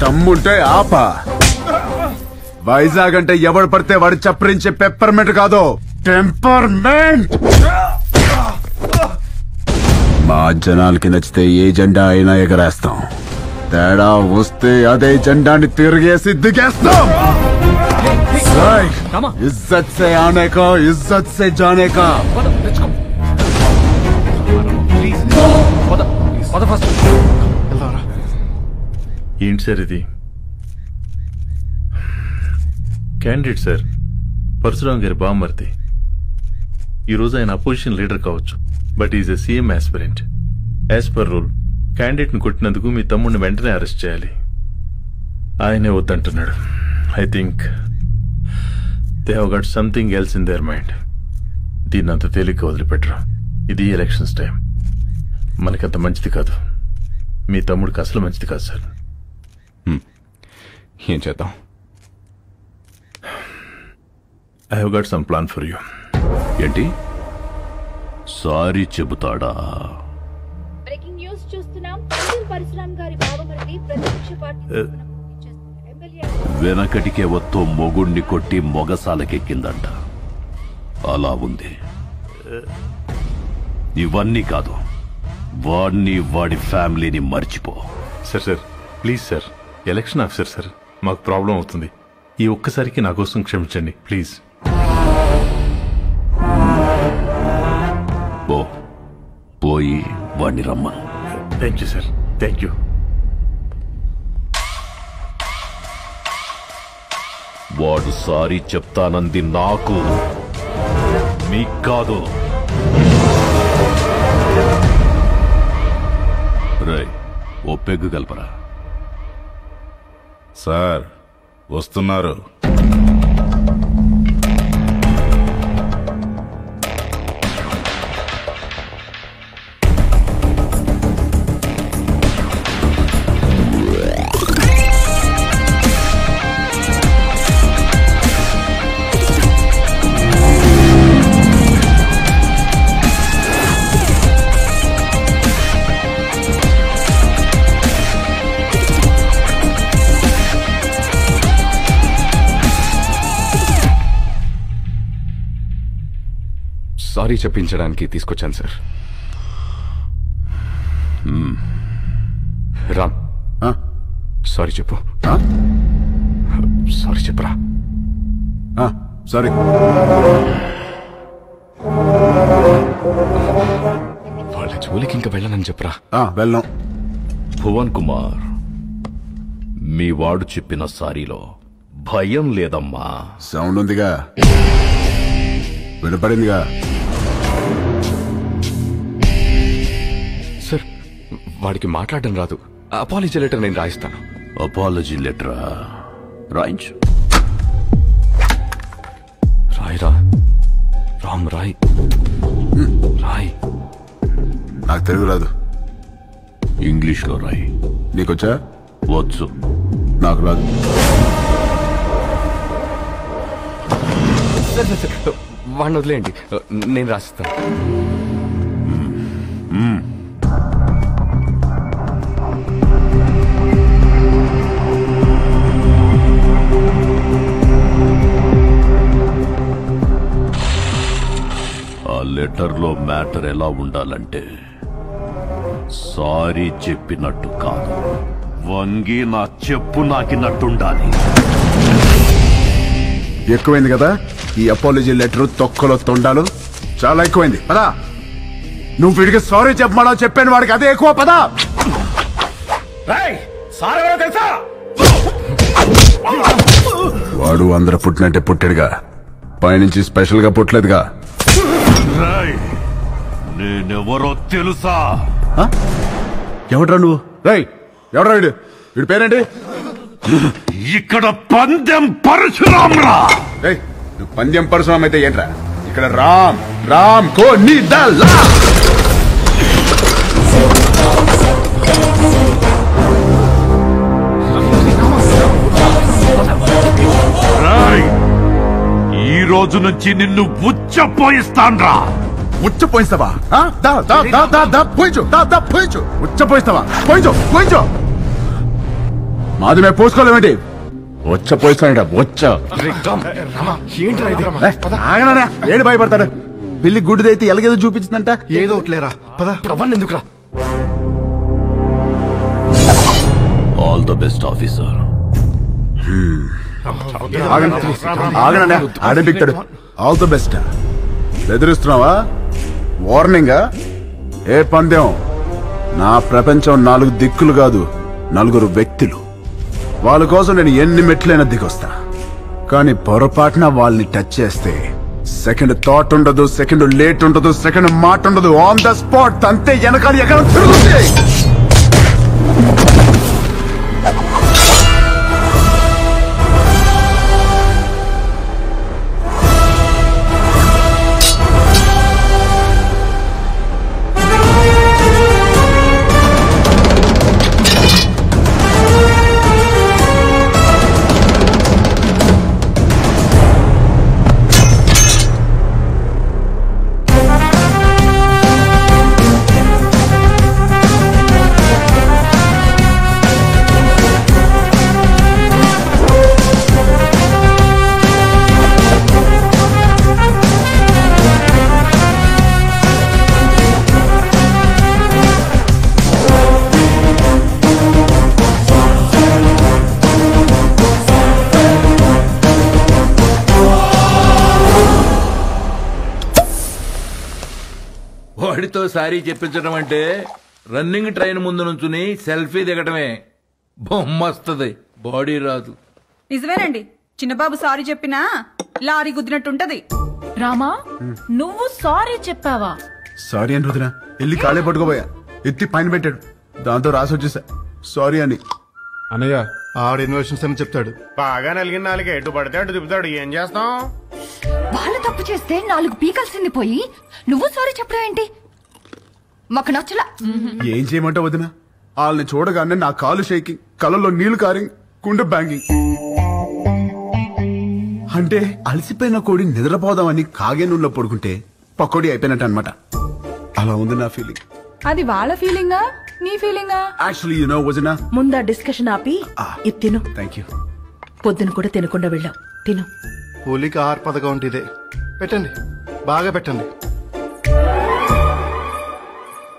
దమ్ముంటే ఆపా వైజాగ్ అంటే ఎవడు పడితే వాడు చప్పరించే పెప్పర్మెంట్ కాదు టెంపర్మెంట్ మా జనాలకి నచ్చితే ఏ జెండా అయినా ఎగరేస్తాం తేడా వస్తే అదే జెండాని తిరిగేసి దిగేస్తాం రాయ్, ఇజ్జత్ సే ఆనే కా ఇజ్జత్ సే జానే కా ఏంటి సార్ ఇది క్యాండిడేట్ సార్ పరశురాం గారి బామ్మర్ది ఈరోజు ఆయన అపోజిషన్ లీడర్ కావచ్చు but is a CM aspirant as per rule క్యాండిడేట్ని కొట్టినందుకు మీ తమ్ముడిని వెంటనే అరెస్ట్ చేయాలి ఆయనే వద్దంటున్నాడు I think they have got something else in their mind దీన్ని అంత తేలిక వదిలిపెట్టరు ఇది ఎలక్షన్స్ టైం మనకంత మంచిది కాదు మీ తమ్ముడికి అసలు మంచిది కాదు సార్ ఏం చేద్దాం I have got some plan for you ఏంటి సారీ చెబుతాడా బ్రేకింగ్ న్యూస్ చూస్తున్నాం పండిల్ పరశురామ్ గారి బావమరిది ప్రతిపక్ష పార్టీ తరఫున పోటీ చేస్తున్న ఎమ్మెల్యే వెనకటికే వత్తో మొగుణ్ణి కొట్టి మొగసాలకెక్కిందంట అలా ఉంది ఇవన్నీ కాదు వాడిని వాడి ఫ్యామిలీని మర్చిపో sir sir please sir election officer sir మాకు ప్రాబ్లం అవుతుంది ఈ ఒక్కసారికి నా కోసం క్షమించండి ప్లీజ్ పో పోయి వాడిని రమ్మను thank you sir thank you వాడు సారీ చెప్తానంది నాకు మీకు కాదు రై ఓ పెగ్గు కలపరా సార్ వస్తున్నారు సారీ చెప్పించడానికి తీసుకొచ్చాను సార్ రామ్ ఆ? సారీ చెప్పు ఆ? సారీ చెప్పరా ఆ, సారీ వాళ్ళ జోలికి ఇంకా వెళ్ళనని చెప్పరా ఆ, వెళ్ళాం భువన్ కుమార్ మీ వాడు చెప్పిన సారీలో భయం లేదమ్మా సౌండ్ ఉందిగా వినపడిందిగా సార్ వాడికి మాట్లాడడం రాదు అపాలజీ లెటర్ నేను రాయిస్తాను అపాలజీ లెటరా రాయించు రాయిరా రామ్ రాయ్ రాయ్ నాకు తెలుగు రాదు ఇంగ్లీష్లో రాయి నీకొచ్చా వచ్చు నాకు రాదు సార్ సార్ సార్ వాడిని వదిలేయండి నేను రాసిస్తాను ఆ లెటర్లో మ్యాటర్ ఎలా ఉండాలంటే సారీ చెప్పినట్టు కాదు వంగి నా చెప్పు నాకినట్టుండాలి ఎక్కువైంది కదా ఈ అపాలజీ లెటర్ తొక్కలో తొండాలు చాలా ఎక్కువైంది పదా నువ్వు వీడికి సారీ చెప్పమడా చెప్పాను వాడికి అదే ఎక్కువ పదా వాడు అందరు పుట్టినట్టే పుట్టాడుగా పైనుంచి స్పెషల్ గా పుట్టలేదుగా రేయ్, నేనెవరో తెలుసా ఎవడ్రా నువ్వు రై ఎవడ్రా వీడు వీడి పేరేంటి ఇక్కడ పందెం పరశురామ్రా రేయ్ నువ్వు పందెం పరశురామ్ అయితే ఏంట్రా ఇక్కడ రామ్ రామ్ కో నీ దల్లా రేయ్, ఈ రోజు నుంచి నిన్ను ఉచ్చపోయిస్తాన్రా ఉచ్చ పోయిస్తావా ఆ? దా దా దా దా దా పోయించు దా దా పోయించు ఉచ్చ పోయిస్తావా పోయించు పోయించు మాది మేము పోసుకోలేమేంటి వచ్చ పోయిస్తాడట వచ్చ ఆగనా ఏడు భయపడతాడు పిల్లి గుడ్డిదైతే ఎలాగేదో చూపించిందంట ఏదో ఒకట్లేరా పద ప్రవన్ ఎందుకురా ఆల్ ద బెస్ట్ ఆఫీసర్ ఆగనా ఆడే పిక్తాడు ఆల్ ద బెస్ట్ బెదిరిస్తున్నావా వార్నింగ్ ఏ పందెం నా ప్రపంచం నాలుగు దిక్కులు కాదు నలుగురు వ్యక్తులు వాళ్ళ కోసం నేను ఎన్ని మెట్లైనా దిగొస్తా కానీ పొరపాటున వాళ్ళని టచ్ చేస్తే సెకండ్ థాట్ ఉండదు సెకండ్ లేట్ ఉండదు సెకండ్ మాట ఉండదు ఆన్ ద స్పాట్ అంతే వెనకాల ఎక్కడ తిరుగుతుంది వాడితో సారీ చెప్పించడం అంటే రన్నింగ్ ట్రైన్ ముందు నుంచుని సెల్ఫీ దిగటమే బొమ్మస్తుంది బాడీ రాదు నిజమేనండి చిన్నబాబు సారీ చెప్పినా లారీ గుద్దినట్టుంటది రామా నువ్వు సారీ చెప్పావా సారీ అని రుదిన వెళ్ళి కాళ్ళే పట్టుకోబోయా ఎత్తి పైన పెట్టాడు దాంతో రాసి వచ్చేసా సారీ అని అన్నయ్య ఆడ ఇన్వెషన్స్ అని చెప్తాడు బాగా నలిగిన నాలుగు ఎటు పడితే అటు తిప్పుతాడు ఏం చేస్తాం వాళ్ళు తప్పు చేస్తే నాలుగు పీకల్సింది పోయి నువ్వు సారీ చెప్పడం ఏంటి మాకు నచ్చలా ఏం చేయమంటావు వదిన వాళ్ళని చూడగానే నా కాలు షేకింగ్ కళ్ళల్లో నీళ్లు కారింగ్ కుండ బ్యాంగింగ్ అంటే అలసిపోయిన కోడి నిద్రపోదామని కాగే నూనెలో పడుకుంటే పకోడీ అయిపోయినట్టు అనమాట అలా ఉంది నా ఫీలింగ్ అది వాళ్ళ ఫీలింగా నీ ఫీలింగా యాక్చువల్లీ యు నో వదిన ముందా డిస్కషన్ ఆపి ఇది తిను థ్యాంక్ యూ పొద్దున కూడా తినకుండా వెళ్ళావు తిను హోలీకి ఆహార పథకం అంటే ఇదే పెట్టండి బాగా పెట్టండి